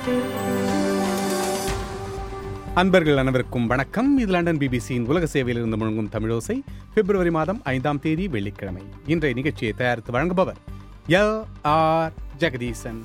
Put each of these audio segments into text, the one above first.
அன்பர்கள் அனைவருக்கும் வணக்கம் இது லண்டன் பிபிசியின் உலக சேவையில் இருந்து முழங்கும் தமிழோசை பிப்ரவரி மாதம் ஐந்தாம் தேதி வெள்ளிக்கிழமை இன்றைய நிகழ்ச்சியை தயாரித்து வழங்குபவர் எல் ஆர் ஜெகதீசன்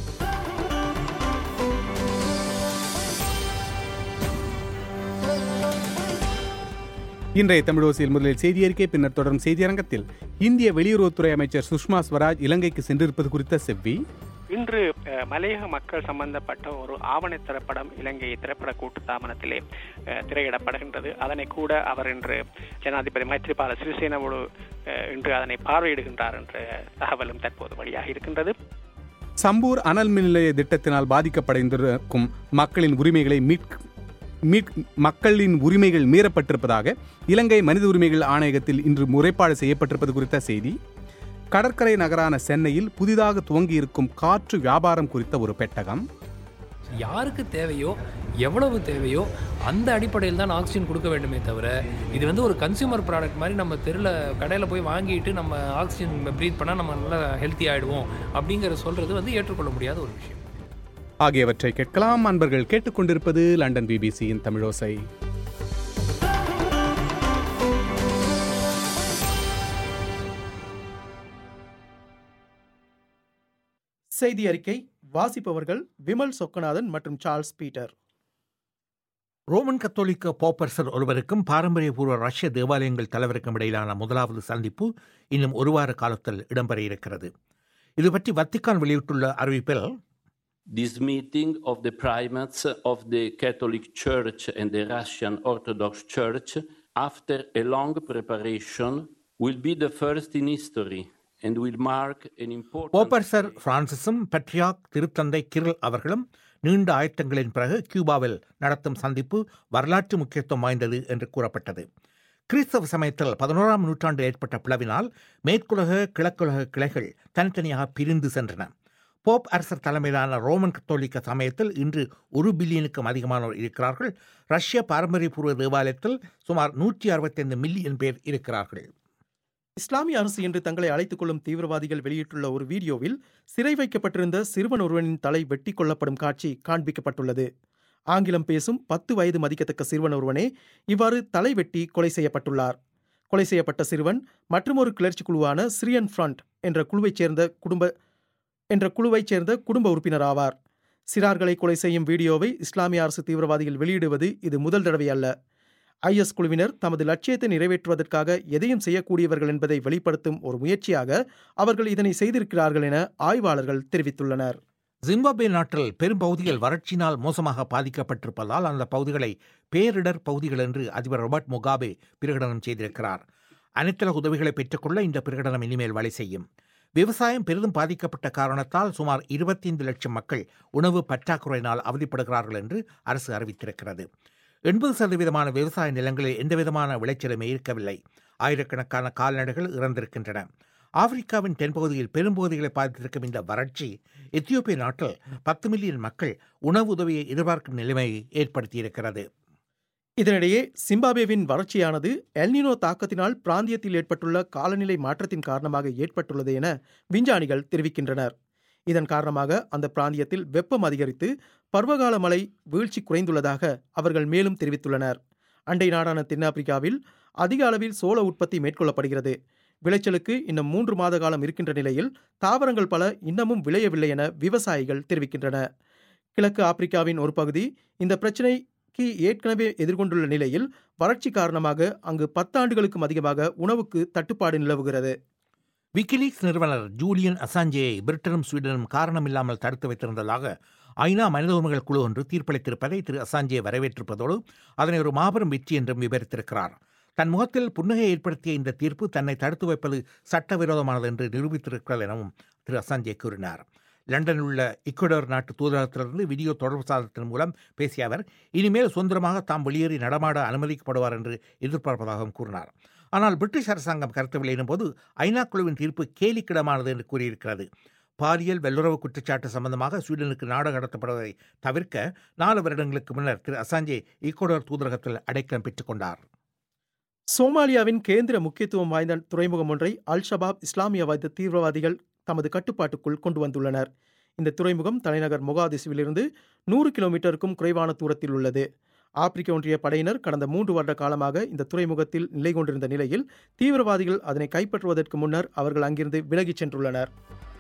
இன்றைய தமிழோசையில் முதலில் செய்தி அறிக்கை பின்னர் தொடரும் செய்தியரங்கத்தில் இந்திய வெளியுறவுத்துறை அமைச்சர் சுஷ்மா ஸ்வராஜ் இலங்கைக்கு சென்றிருப்பது குறித்த செவ்வி இன்று அஹ், மலையக மக்கள் சம்பந்தப்பட்ட ஒரு ஆவண திரைப்படம் இலங்கை திரைப்பட கூட்டுத்தாபனத்திலே அஹ், திரையிடப்படுகின்றது அதனை கூட அவர் இன்று ஜனாதிபதி மைத்ரிபால சிறிசேனவோடு அஹ், இன்று அதனை பார்வையிடுகின்றார் என்ற தகவலும் தற்போது வெளியாக இருக்கின்றது சம்பூர் அனல் மின் நிலைய திட்டத்தினால் பாதிக்கப்படைந்திருக்கும் மக்களின் உரிமைகளை மீட்க மீட் மக்களின் உரிமைகள் மீறப்பட்டிருப்பதாக இலங்கை மனித உரிமைகள் ஆணையகத்தில் இன்று முறைப்பாடு செய்யப்பட்டிருப்பது குறித்த செய்தி கடற்கரை நகரான சென்னையில் புதிதாக துவங்கியிருக்கும் காற்று வியாபாரம் குறித்த ஒரு பெட்டகம் யாருக்கு தேவையோ எவ்வளவு தேவையோ அந்த அடிப்படையில் தான் ஆக்சிஜன் கொடுக்க வேண்டுமே தவிர இது வந்து ஒரு கன்சியூமர் ப்ராடக்ட் மாதிரி நம்ம தெருவில் கடையில் போய் வாங்கிட்டு நம்ம ஆக்சிஜன் ப்ரீத் பண்ணால் நம்ம நல்லா ஹெல்த்தி ஆகிடுவோம் அப்படிங்கிற சொல்கிறது வந்து ஏற்றுக்கொள்ள முடியாத ஒரு விஷயம் ஆகியவற்றை கேட்கலாம் அன்பர்கள் கேட்டுக்கொண்டிருப்பது லண்டன் பிபிசியின் தமிழோசை செய்தி அறிக்கை வாசிப்பவர்கள் விமல் சொக்கநாதன் மற்றும் சார்ல்ஸ் பீட்டர் ரோமன் கத்தோலிக்க போப்பர்சர் ஒருவருக்கும் பாரம்பரியபூர்வ ரஷ்ய தேவாலயங்கள் தலைவருக்கும் இடையிலான முதலாவது சந்திப்பு இன்னும் ஒரு வார காலத்தில் இடம்பெற இருக்கிறது இது பற்றி வத்திக்கான் வெளியிட்டுள்ள அறிவிப்பில் This meeting of the primates of the Catholic Church and the Russian Orthodox Church, after a long preparation, will be the first in history and will mark an important. போப்பர்சர் பிரான்சிஸும் பட்ரியாக் திருத்தந்தை கிரில் அவர்களும் நீண்ட ஆயத்தங்களின் பிறகு கியூபாவில் நடத்தும் சந்திப்பு வரலாற்று முக்கியத்துவம் வாய்ந்தது என்று கூறப்பட்டது கிறிஸ்தவ சமயத்தில் பதினோராம் நூற்றாண்டு ஏற்பட்ட பிளவினால் மேற்குலக கிழக்குலக கிளைகள் தனித்தனியாக பிரிந்து சென்றன போப் அரசர் தலைமையிலான ரோமன் கத்தோலிக்க சமயத்தில் இன்று ஒரு பில்லியனுக்கும் அதிகமானோர் இருக்கிறார்கள் ரஷ்ய பாரம்பரியபூர்வ தேவாலயத்தில் சுமார் நூற்றி அறுபத்தைந்து மில்லியன் பேர் இருக்கிறார்கள் இஸ்லாமிய அரசு என்று தங்களை அழைத்துக் கொள்ளும் தீவிரவாதிகள் வெளியிட்டுள்ள ஒரு வீடியோவில் சிறை வைக்கப்பட்டிருந்த சிறுவன் ஒருவனின் தலை வெட்டி கொல்லப்படும் காட்சி காண்பிக்கப்பட்டுள்ளது ஆங்கிலம் பேசும் பத்து வயது மதிக்கத்தக்க சிறுவன் ஒருவனே இவ்வாறு தலை வெட்டி கொலை செய்யப்பட்டுள்ளார் கொலை செய்யப்பட்ட சிறுவன் மற்றொரு கிளர்ச்சி குழுவான சிரியன் ஃப்ரண்ட் என்ற குழுவைச் சேர்ந்த குடும்ப என்ற குழுவைச் சேர்ந்த குடும்ப உறுப்பினர் ஆவார் சிறார்களை கொலை செய்யும் வீடியோவை இஸ்லாமிய அரசு தீவிரவாதிகள் வெளியிடுவது இது முதல் தடவை அல்ல ஐஎஸ் குழுவினர் தமது லட்சியத்தை நிறைவேற்றுவதற்காக எதையும் செய்யக்கூடியவர்கள் என்பதை வெளிப்படுத்தும் ஒரு முயற்சியாக அவர்கள் இதனை செய்திருக்கிறார்கள் என ஆய்வாளர்கள் தெரிவித்துள்ளனர் ஜிம்பாப்வே நாட்டில் பெரும் பகுதிகள் வறட்சியினால் மோசமாக பாதிக்கப்பட்டிருப்பதால் அந்த பகுதிகளை பேரிடர் பகுதிகள் என்று அதிபர் ரொபர்ட் முகாபே பிரகடனம் செய்திருக்கிறார் அனைத்துலக உதவிகளை பெற்றுக்கொள்ள இந்த பிரகடனம் இனிமேல் வழி செய்யும் விவசாயம் பெரிதும் பாதிக்கப்பட்ட காரணத்தால் சுமார் 25 லட்சம் மக்கள் உணவு பற்றாக்குறையினால் அவதிப்படுகிறார்கள் என்று அரசு அறிவித்திருக்கிறது எண்பது சதவீதமான விவசாய நிலங்களில் எந்தவிதமான விளைச்சலுமே இருக்கவில்லை ஆயிரக்கணக்கான கால்நடைகள் இறந்திருக்கின்றன ஆப்பிரிக்காவின் தென்பகுதியில் பெரும்பகுதிகளை பாதித்திருக்கும் இந்த வறட்சி எத்தியோப்பிய நாட்டில் பத்து மில்லியன் மக்கள் உணவு உதவியை எதிர்பார்க்கும் நிலைமையை ஏற்படுத்தியிருக்கிறது இதனிடையே சிம்பாப்வேவின் வறட்சியானது எல்னினோ தாக்கத்தினால் பிராந்தியத்தில் ஏற்பட்டுள்ள காலநிலை மாற்றத்தின் காரணமாக ஏற்பட்டுள்ளது என விஞ்ஞானிகள் தெரிவிக்கின்றனர் இதன் காரணமாக அந்த பிராந்தியத்தில் வெப்பம் அதிகரித்து பருவகால மழை வீழ்ச்சி குறைந்துள்ளதாக அவர்கள் மேலும் தெரிவித்துள்ளனர் அண்டை நாடான தென்னாப்பிரிக்காவில் அதிக அளவில் சோள உற்பத்தி மேற்கொள்ளப்படுகிறது விளைச்சலுக்கு இன்னும் மூன்று மாத காலம் இருக்கின்ற நிலையில் தாவரங்கள் பல இன்னமும் விளையவில்லை என விவசாயிகள் தெரிவிக்கின்றன கிழக்கு ஆப்பிரிக்காவின் ஒரு பகுதி இந்த பிரச்சினைக்கு ஏற்கனவே எதிர்கொண்டுள்ள நிலையில் வறட்சி காரணமாக அங்கு பத்தாண்டுகளுக்கும் அதிகமாக உணவுக்கு தட்டுப்பாடு நிலவுகிறது விக்கிலீக்ஸ் நிறுவனர் ஜூலியன் அசாஞ்சேயை பிரிட்டனும் ஸ்வீடனும் காரணமில்லாமல் தடுத்து வைத்திருந்ததாக ஐநா மனித உரிமைகள் குழு ஒன்று தீர்ப்பளித்திருப்பதை திரு அசாஞ்சே வரவேற்றிருப்பதோடு அதனை ஒரு மாபெரும் வெற்றி என்றும் விவரித்திருக்கிறார் தன் முகத்தில் புன்னகையை ஏற்படுத்திய இந்த தீர்ப்பு தன்னை தடுத்து வைப்பது சட்டவிரோதமானது என்று நிரூபித்திருக்கிறது எனவும் திரு அசாஞ்சே கூறினார் லண்டனில் உள்ள இக்குவடோர் நாட்டு தூதரகத்திலிருந்து வீடியோ தொடர்பு சாதனத்தின் மூலம் பேசிய அவர் இனிமேல் சுதந்திரமாக தாம் வெளியேறி நடமாட அனுமதிக்கப்படுவார் என்று எதிர்பார்ப்பதாகவும் கூறினார் ஆனால் பிரிட்டிஷ் அரசாங்கம் கருத்து வெளியிடும் போது ஐநா குழுவின் தீர்ப்பு கேலிக்கிடமானது என்று கூறியிருக்கிறது பாலியல் வல்லுறவு குற்றச்சாட்டு சம்பந்தமாக ஸ்வீடனுக்கு நாடு கடத்தப்படுவதை தவிர்க்க நாலு வருடங்களுக்கு முன்னர் திரு அசாஞ்சே ஈக்குவடோர் தூதரகத்தில் அடைக்கலம் பெற்றுக் கொண்டார் சோமாலியாவின் கேந்திர முக்கியத்துவம் வாய்ந்த துறைமுகம் ஒன்றை அல் ஷபாப் இஸ்லாமியவாத தீவிரவாதிகள் தமது கட்டுப்பாட்டுக்குள் கொண்டு வந்துள்ளனர் இந்த துறைமுகம் தலைநகர் மொகாதிசுவிலிருந்து நூறு கிலோமீட்டருக்கும் குறைவான தூரத்தில் உள்ளது ஆப்பிரிக்க ஒன்றிய படையினர் கடந்த மூன்று வருட காலமாக இந்த துறைமுகத்தில் நிலை கொண்டிருந்த நிலையில் தீவிரவாதிகள் அதனை கைப்பற்றுவதற்கு முன்னர் அவர்கள் அங்கிருந்து விலகிச் சென்றுள்ளனர்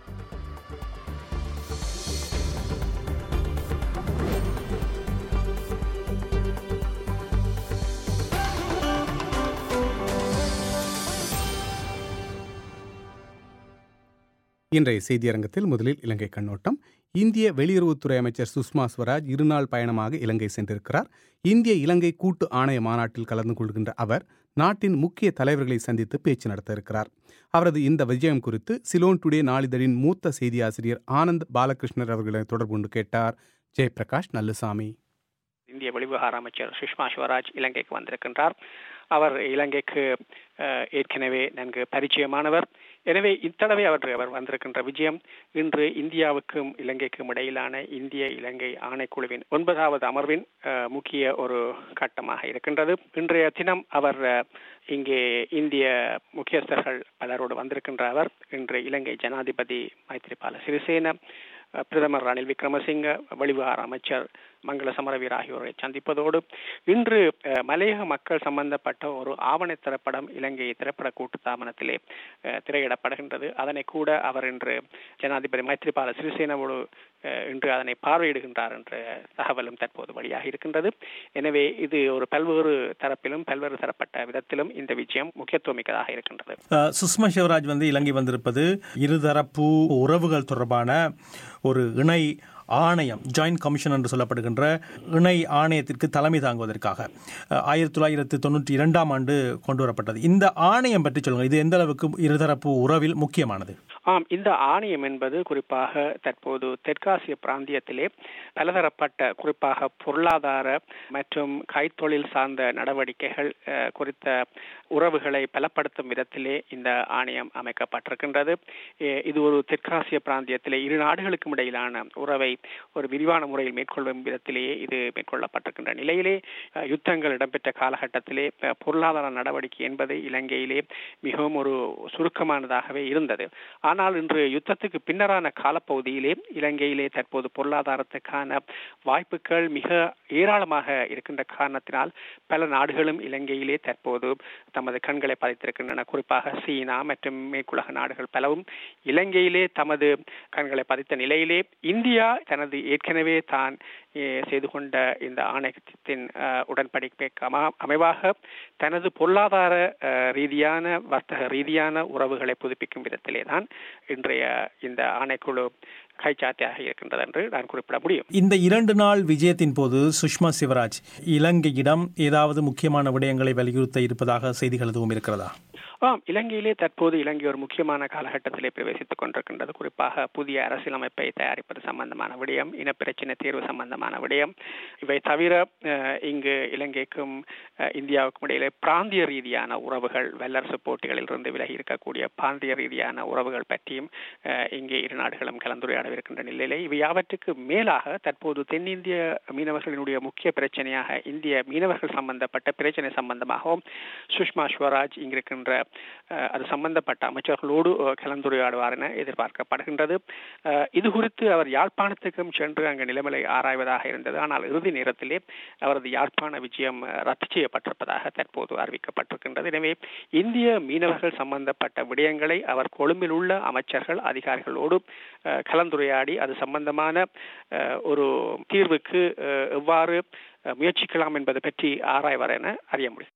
இன்றைய செய்தியரங்கத்தில் முதலில் இலங்கை கண்ணோட்டம் இந்திய வெளியுறவுத்துறை அமைச்சர் சுஷ்மா ஸ்வராஜ் இருநாள் பயணமாக இலங்கை சென்றிருக்கிறார் இந்திய இலங்கை கூட்டு ஆணைய மாநாட்டில் கலந்து கொள்கின்ற அவர் நாட்டின் முக்கிய தலைவர்களை சந்தித்து பேச்சு நடத்த இருக்கிறார் அவரது இந்த விஜயம் குறித்து சிலோன் டுடே நாளிதழின் மூத்த செய்தியாசிரியர் ஆனந்த் பாலகிருஷ்ணர் அவர்களை தொடர்பு கொண்டு கேட்டார் ஜெயபிரகாஷ் நல்லுசாமி இந்திய வெளிவிவகார அமைச்சர் சுஷ்மா ஸ்வராஜ் இலங்கைக்கு வந்திருக்கின்றார் அவர் இலங்கைக்கு அஹ், ஏற்கனவே நன்கு பரிச்சயமானவர் எனவே இத்தடவை அவர் அவர் வந்திருக்கின்ற விஜயம் இன்று இந்தியாவுக்கும் இலங்கைக்கும் இடையிலான இந்திய இலங்கை ஆணைக்குழுவின் ஒன்பதாவது அமர்வின் அஹ், முக்கிய ஒரு கட்டமாக இருக்கின்றது இன்றைய தினம் அவர் அஹ், இங்கே இந்திய முக்கியஸ்தர்கள் பலரோடு வந்திருக்கின்ற அவர் இன்று இலங்கை ஜனாதிபதி மைத்ரிபால சிறிசேன அஹ், பிரதமர் ரணில் விக்ரமசிங்க வெளிவிவகார அமைச்சர் மங்கள சமரவீர் ஆகியோரை சந்திப்பதோடு இன்று அஹ், மலையக மக்கள் சம்பந்தப்பட்ட ஒரு ஆவண திரைப்படம் இலங்கை திரைப்பட கூட்டு தாமனத்திலே அஹ், திரையிடப்படுகின்றது அதனை கூட அவர் இன்று ஜனாதிபதி மைத்ரிபால சிறிசேனவோடு அஹ், இன்று அதனை பார்வையிடுகின்றார் என்ற தகவலும் தற்போது வெளியாக இருக்கின்றது எனவே இது ஒரு பல்வேறு தரப்பிலும் பல்வேறு தரப்பட்ட விதத்திலும் இந்த விஜயம் முக்கியத்துவமிக்கதாக இருக்கின்றது அஹ், சுஷ்மா சிவராஜ் வந்து இலங்கை வந்திருப்பது இருதரப்பு உறவுகள் தொடர்பான ஒரு இணை ஆணையம் ஜாயின்ட் கமிஷன் என்று சொல்லப்படுகின்ற இணை ஆணையத்திற்கு தலைமை தாங்குவதற்காக அஹ், ஆயிரத்தி தொள்ளாயிரத்து தொண்ணூற்றி இரண்டாம் ஆண்டு கொண்டு வரப்பட்டது இந்த ஆணையம் பற்றி சொல்லுங்கள் இது எந்த அளவுக்கு இருதரப்பு உறவில் முக்கியமானது ஆம் இந்த ஆணையம் என்பது குறிப்பாக தற்போது தெற்காசிய பிராந்தியத்திலே பலதரப்பட்ட குறிப்பாக பொருளாதார மற்றும் கைத்தொழில் சார்ந்த நடவடிக்கைகள் அஹ், குறித்த உறவுகளை பலப்படுத்தும் விதத்திலே இந்த ஆணையம் அமைக்கப்பட்டிருக்கின்றது எ- இது ஒரு தெற்காசிய பிராந்தியத்திலே இரு நாடுகளுக்கும் இடையிலான உறவை ஒரு விரிவான முறையில் மேற்கொள்ளும் விதத்திலேயே இது மேற்கொள்ளப்பட்டிருக்கின்ற நிலையிலே அஹ், யுத்தங்கள் இடம்பெற்ற காலகட்டத்திலே அஹ், பொருளாதார நடவடிக்கை என்பது இலங்கையிலே மிகவும் ஒரு சுருக்கமானதாகவே இருந்தது ஆனால் இன்று யுத்தத்துக்கு பின்னரான காலப்பகுதியிலே இலங்கையிலே தற்போது பொருளாதாரத்துக்கான வாய்ப்புகள் மிக ஏராளமாக இருக்கின்ற காரணத்தினால் பல நாடுகளும் இலங்கையிலே தற்போது தமது கண்களை பதித்திருக்கின்றன குறிப்பாக சீனா மற்றும் மேற்குலக நாடுகள் பலவும் இலங்கையிலே தமது கண்களை பதித்த நிலையிலே இந்தியா தனது ஏற்கனவே தான் eh, செய்து கொண்ட இந்த ஆணையத்தின் அஹ், உடன்படிக்கைக்கு அமா- அமைவாக தனது பொருளாதார அஹ், ரீதியான வர்த்தக ரீதியான உறவுகளை புதுப்பிக்கும் விதத்திலே தான் இன்றைய இந்த ஆணைக்குழு கைச்சாத்தியாக இருக்கின்றது என்று நான் குறிப்பிட முடியும் இந்த இரண்டு நாள் விஜயத்தின் போது சுஷ்மா சிவராஜ் இலங்கையிடம் ஏதாவது முக்கியமான விடயங்களை வலியுறுத்த இருப்பதாக செய்திகள் எதுவும் இருக்கிறதா ஆம் இலங்கையிலே தற்போது இலங்கை ஒரு முக்கியமான காலகட்டத்திலே பிரவேசித்துக் கொண்டிருக்கின்றது குறிப்பாக புதிய அரசியலமைப்பை தயாரிப்பது சம்பந்தமான விடயம் இனப்பிரச்சினை தீர்வு சம்பந்தமான விடயம் இவை தவிர அஹ், இங்கு இலங்கைக்கும் அஹ், இந்தியாவுக்கும் இடையிலே பிராந்திய ரீதியான உறவுகள் வல்லரசு போட்டிகளில் இருந்து விலகி இருக்கக்கூடிய பிராந்திய ரீதியான உறவுகள் பற்றியும் அஹ், இங்கே இரு நாடுகளும் கலந்துரையாடவிருக்கின்ற நிலையிலே இவை யாவற்றுக்கு மேலாக தற்போது தென்னிந்திய மீனவர்களினுடைய முக்கிய பிரச்சனையாக இந்திய மீனவர்கள் சம்பந்தப்பட்ட பிரச்சனை சம்பந்தமாகவும் சுஷ்மா ஸ்வராஜ் இங்கிருக்கின்ற அஹ், அது சம்பந்தப்பட்ட அமைச்சர்களோடு அஹ், கலந்துரையாடுவார் என எதிர்பார்க்கப்படுகின்றது அஹ், இது குறித்து அவர் யாழ்ப்பாணத்துக்கும் சென்று அங்கு நிலைமையை ஆராய்வதாக இருந்தது ஆனால் இறுதி நேரத்திலே அவரது யாழ்ப்பாண விஜயம் அஹ், ரத்து செய்யப்பட்டிருப்பதாக தற்போது அறிவிக்கப்பட்டிருக்கின்றது எனவே இந்திய மீனவர்கள் சம்பந்தப்பட்ட விடயங்களை அவர் கொழும்பில் உள்ள அமைச்சர்கள் அதிகாரிகளோடு அஹ், கலந்துரையாடி அது சம்பந்தமான அஹ், ஒரு தீர்வுக்கு அஹ், எவ்வாறு அஹ், முயற்சிக்கலாம் என்பது பற்றி ஆராய்வார் என அறிய முடியும்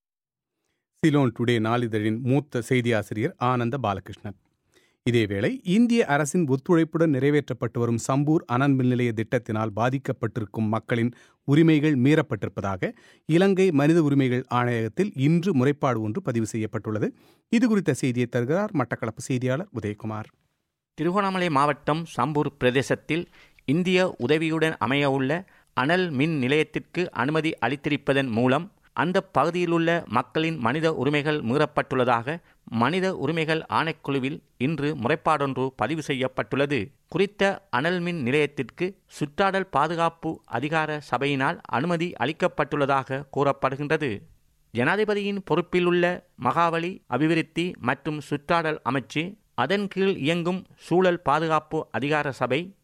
சிலோன் டுடே நாளிதழின் மூத்த செய்தியாசிரியர் ஆனந்த பாலகிருஷ்ணன் இதேவேளை இந்திய அரசின் ஒத்துழைப்புடன் நிறைவேற்றப்பட்டு வரும் சம்பூர் அனல் மின் நிலைய திட்டத்தினால் பாதிக்கப்பட்டிருக்கும் மக்களின் உரிமைகள் மீறப்பட்டிருப்பதாக இலங்கை மனித உரிமைகள் ஆணையகத்தில் இன்று முறைப்பாடு ஒன்று பதிவு செய்யப்பட்டுள்ளது இது குறித்த செய்தியை தருகிறார் மட்டக்களப்பு செய்தியாளர் உதயகுமார் திருகோணமலை மாவட்டம் சம்பூர் பிரதேசத்தில் இந்திய உதவியுடன் அமையவுள்ள அனல் மின் நிலையத்திற்கு அனுமதி அளித்திருப்பதன் மூலம் அந்த பகுதியிலுள்ள மக்களின் மனித உரிமைகள் மீறப்பட்டுள்ளதாக மனித உரிமைகள் ஆணைக்குழுவில் இன்று முறைப்பாடொன்று பதிவு செய்யப்பட்டுள்ளது குறித்த அனல் மின் நிலையத்திற்கு சுற்றாடல் பாதுகாப்பு அதிகார சபையினால் அனுமதி அளிக்கப்பட்டுள்ளதாக கூறப்படுகின்றது ஜனாதிபதியின் பொறுப்பிலுள்ள மகாவலி அபிவிருத்தி மற்றும் சுற்றாடல் அமைச்சு அதன் கீழ் இயங்கும் சூழல் பாதுகாப்பு அதிகார சபை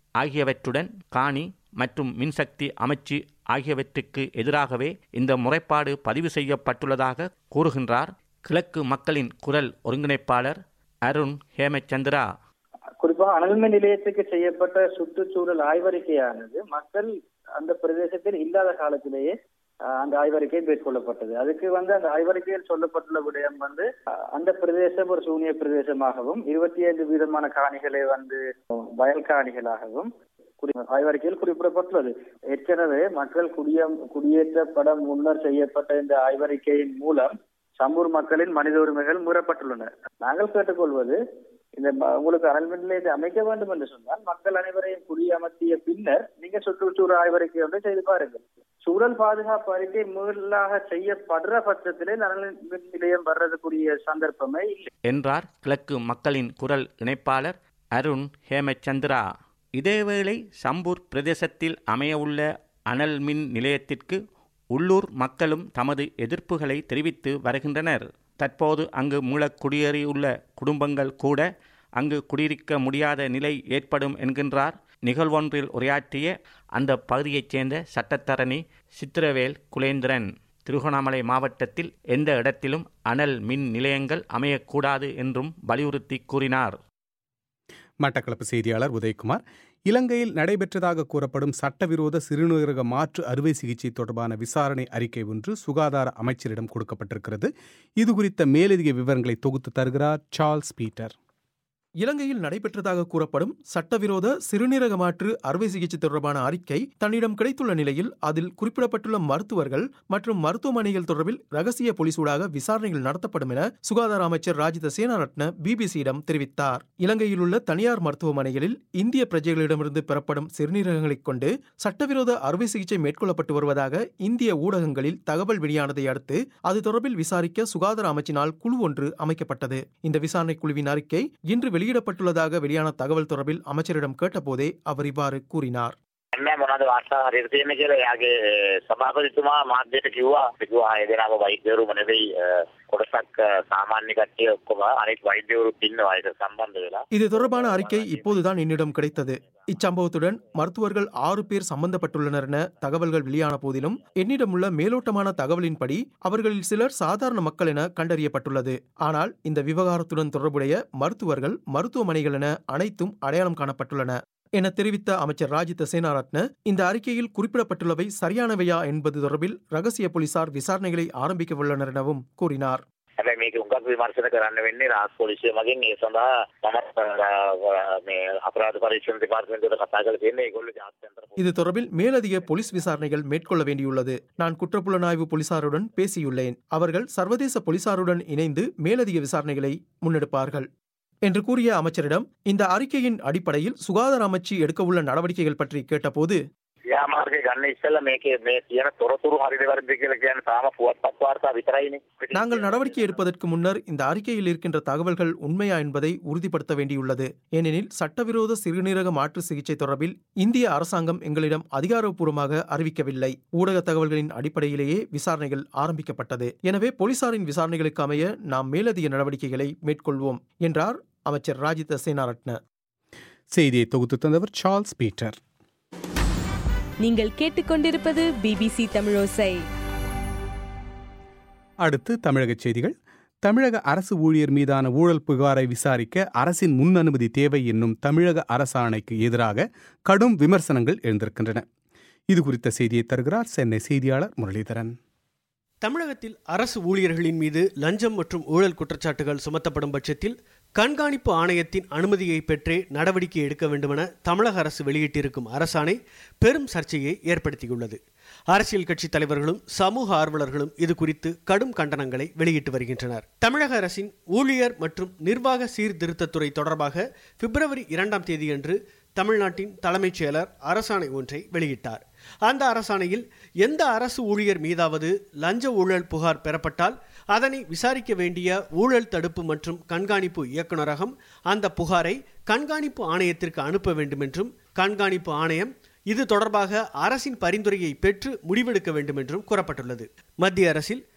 ஆகியவற்றுடன் காணி மற்றும் மின்சக்தி அமைச்சு ஆகியவற்றுக்கு எதிராகவே இந்த முறைப்பாடு பதிவு செய்யப்பட்டுள்ளதாக கூறுகின்றார் கிழக்கு மக்களின் குரல் ஒருங்கிணைப்பாளர் அருண் ஹேமச்சந்திரா குறிப்பாக அனல்மின் நிலையத்துக்கு செய்யப்பட்ட சுற்றுச்சூழல் ஆய்வறிக்கையானது மக்கள் அந்த பிரதேசத்தில் இல்லாத காலத்திலேயே அஹ், அந்த ஆய்வறிக்கை மேற்கொள்ளப்பட்டது அதுக்கு வந்து அந்த ஆய்வறிக்கையில் சொல்லப்பட்டுள்ள விடயம் வந்து அஹ், அந்த பிரதேசம் ஒரு சூனிய பிரதேசமாகவும் இருபத்தி ஐந்து வீதமான காணிகளை வந்து வயல் காணிகளாகவும் குறி- ஆய்வறிக்கையில் குறிப்பிடப்பட்டுள்ளது ஏற்கனவே மக்கள் குடிய குடியேற்றப்பட முன்னர் செய்யப்பட்ட இந்த ஆய்வறிக்கையின் மூலம் சம்பூர் மக்களின் மனித உரிமைகள் மீறப்பட்டுள்ளன நாங்கள் கேட்டுக்கொள்வது இந்த ம- உங்களுக்கு அனல்மின் நிலையத்தை அமைக்க வேண்டும் என்று சொன்னால் மக்கள் அனைவரையும் குடியமர்த்திய பின்னர் நீங்க சுற்றுச்சூழல் ஆய்வறிக்கை ஒன்றை செய்து பாருங்கள் சூழல் பாதுகாப்பு அறிக்கை மீளாக செய்யப்படுற பட்சத்திலே இந்த அனல்மின் நிலையம் வர்றதுக்குரிய சந்தர்ப்பமே இல்லை என்றார் கிழக்கு மக்களின் குரல் இணைப்பாளர் அருண் ஹேமச்சந்திரா இதேவேளை சம்பூர் பிரதேசத்தில் அமையவுள்ள அனல் மின் நிலையத்திற்கு உள்ளூர் மக்களும் தமது எதிர்ப்புகளை தெரிவித்து வருகின்றனர் தற்போது அங்கு மூலக் குடியேறியுள்ள குடும்பங்கள் கூட அங்கு குடியிருக்க முடியாத நிலை ஏற்படும் என்கின்றார் நிகழ்வொன்றில் உரையாற்றிய அந்த பகுதியைச் சேர்ந்த சட்டத்தரணி சித்திரவேல் குலேந்திரன் திருகோணாமலை மாவட்டத்தில் எந்த இடத்திலும் அனல் மின் நிலையங்கள் அமையக்கூடாது என்றும் வலியுறுத்தி கூறினார் மட்டக்களப்பு செய்தியாளர் உதயகுமார் இலங்கையில் நடைபெற்றதாக கூறப்படும் சட்டவிரோத சிறுநீரக மாற்று அறுவை சிகிச்சை தொடர்பான விசாரணை அறிக்கை ஒன்று சுகாதார அமைச்சரிடம் கொடுக்கப்பட்டிருக்கிறது இது குறித்த மேலதிக விவரங்களை தொகுத்து தருகிறார் சார்ல்ஸ் பீட்டர் இலங்கையில் நடைபெற்றதாக கூறப்படும் சட்டவிரோத சிறுநீரக மாற்று அறுவை சிகிச்சை தொடர்பான அறிக்கை தன்னிடம் கிடைத்துள்ள நிலையில் அதில் குறிப்பிடப்பட்டுள்ள மருத்துவர்கள் மற்றும் மருத்துவமனைகள் தொடர்பில் ரகசிய போலீசூடாக விசாரணைகள் நடத்தப்படும் என சுகாதார அமைச்சர் ராஜித சேனாரட்ன பிபிசியிடம் தெரிவித்தார் இலங்கையில் உள்ள தனியார் மருத்துவமனைகளில் இந்திய பிரஜைகளிடமிருந்து பெறப்படும் சிறுநீரகங்களைக் கொண்டு சட்டவிரோத அறுவை சிகிச்சை மேற்கொள்ளப்பட்டு வருவதாக இந்திய ஊடகங்களில் தகவல் வெளியானதை அடுத்து அது தொடர்பில் விசாரிக்க சுகாதார அமைச்சினால் குழு ஒன்று அமைக்கப்பட்டது இந்த விசாரணை குழுவின் அறிக்கை இன்று வெளியிடப்பட்டுள்ளதாக வெளியான தகவல் தொடர்பில் அமைச்சரிடம் கேட்டபோதே அவர் இவ்வாறு கூறினார் එන්න මොනවද වාර්තා හරියට තියෙන කියලා එයාගේ සභාපතිතුමා මාධ්‍යයට කිව්වා කිව්වා ආයෙ දෙනාම වෛද්‍යවරුම නෙවෙයි අ, කොටසක් අ, සාමාන්‍ය කට්ටිය ඔක්කොම අනිත් වෛද්‍යවරුත් ඉන්නවා ඒක සම්බන්ධ වෙලා இது தொடர்பான அறிக்கை இப்போதுதான் என்னிடம் கிடைத்தது இச்சம்பவத்துடன் மருத்துவர்கள் ஆறு பேர் சம்பந்தப்பட்டுள்ளனர் என தகவல்கள் வெளியான போதிலும் என்னிடம் உள்ள மேலோட்டமான தகவலின்படி அவர்களில் சிலர் சாதாரண மக்கள் என கண்டறியப்பட்டுள்ளது ஆனால் இந்த விவகாரத்துடன் தொடர்புடைய மருத்துவர்கள் மருத்துவமனைகள் என அனைத்தும் அடையாளம் காணப்பட்டுள்ளன என தெரிவித்த அமைச்சர் ராஜித சேனாரத்ன இந்த அறிக்கையில் குறிப்பிடப்பட்டுள்ளவை சரியானவையா என்பது தொடர்பில் ரகசிய போலீசார் விசாரணைகளை ஆரம்பிக்க உள்ளனர் எனவும் கூறினார் හැබැයි මේක උගත් විමර්ශන කරන්න වෙන්නේ රාජ් පොලිසිය මගින් ඒ සඳහා මම මේ අපරාධ පරීක්ෂණ දෙපාර්තමේන්තුවට කතා කරලා තියෙන්නේ ඒගොල්ලෝ ජාත්‍යන්තර இது தொடர்பில் மேலதிக போலீஸ் விசாரணைகள் மேற்கொள்ள வேண்டியுள்ளது நான் குற்றப்புலனாய்வு போலீசாருடன் பேசியுள்ளேன் அவர்கள் சர்வதேச போலீசாருடன் இணைந்து மேலதிக விசாரணைகளை முன்னெடுப்பார்கள் என்று கூறிய அமைச்சரிடம் இந்த அறிக்கையின் அடிப்படையில் சுகாதார அமைச்சு எடுக்கவுள்ள நடவடிக்கைகள் பற்றி கேட்டபோது ක්‍රියාමාර්ගය ගන්න ඉස්සෙල්ලා මේකේ මේ තියෙන තොරතුරු හරිද වැරදිද කියලා කියන්නේ තාම පුවත්පත් වාර්තා විතරයිනේ. நாங்கள் நடவடிக்கை எடுப்பதற்கு முன்னர் இந்த அறிக்கையில் இருக்கின்ற தகவல்கள் உண்மையா என்பதை உறுதிப்படுத்த வேண்டியுள்ளது ஏனெனில் சட்டவிரோத சிறுநீரக மாற்று சிகிச்சை தொடர்பில் இந்திய அரசாங்கம் எங்களிடம் அதிகாரப்பூர்வமாக அறிவிக்கவில்லை ஊடக தகவல்களின் அடிப்படையிலேயே விசாரணைகள் ஆரம்பிக்கப்பட்டது எனவே போலீசாரின் விசாரணைகளுக்கு அமைய நாம் மேலதிக நடவடிக்கைகளை மேற்கொள்வோம் என்றார் அமைச்சர் ராஜித சேனாரட்ன செய்தியை தொகுத்து தந்தவர் சார்ல்ஸ் பீட்டர் நீங்கள் கேட்டுக்கொண்டிருப்பது பிபிசி தமிழோசை அடுத்து தமிழகச் செய்திகள் தமிழக அரசு ஊழியர் மீதான ஊழல் புகாரை விசாரிக்க அரசின் முன் அனுமதி தேவை என்னும் தமிழக அரசாணைக்கு எதிராக கடும் விமர்சனங்கள் எழுந்திருக்கின்றன இது குறித்த செய்தியை தருகிறார் சென்னை செய்தியாளர் முரளிதரன் தமிழகத்தில் அரசு ஊழியர்களின் மீது லஞ்சம் மற்றும் ஊழல் குற்றச்சாட்டுகள் சுமத்தப்படும் பட்சத்தில் கண்காணிப்பு ஆணையத்தின் அனுமதியை பெற்றே நடவடிக்கை எடுக்க வேண்டுமென தமிழக அரசு வெளியிட்டிருக்கும் அரசாணை பெரும் சர்ச்சையை ஏற்படுத்தியுள்ளது அரசியல் கட்சி தலைவர்களும் சமூக ஆர்வலர்களும் இது குறித்து கடும் கண்டனங்களை வெளியிட்டு வருகின்றனர் தமிழக அரசின் ஊழியர் மற்றும் நிர்வாக சீர்திருத்தத்துறை தொடர்பாக பிப்ரவரி இரண்டாம் தேதியன்று தமிழ்நாட்டின் தலைமைச் செயலர் அரசாணை ஒன்றை வெளியிட்டார் அந்த அரசாணையில் எந்த அரசு ஊழியர் மீதாவது லஞ்ச ஊழல் புகார் பெறப்பட்டால் அதனை விசாரிக்க வேண்டிய ஊழல் தடுப்பு மற்றும் கண்காணிப்பு இயக்குநரகம் அந்த புகாரை கண்காணிப்பு ஆணையத்திற்கு அனுப்ப வேண்டும் என்றும் கண்காணிப்பு ஆணையம் இது தொடர்பாக அரசின் பரிந்துரையை பெற்று முடிவெடுக்க வேண்டும் என்றும் கூறப்பட்டுள்ளது மத்திய அரசில்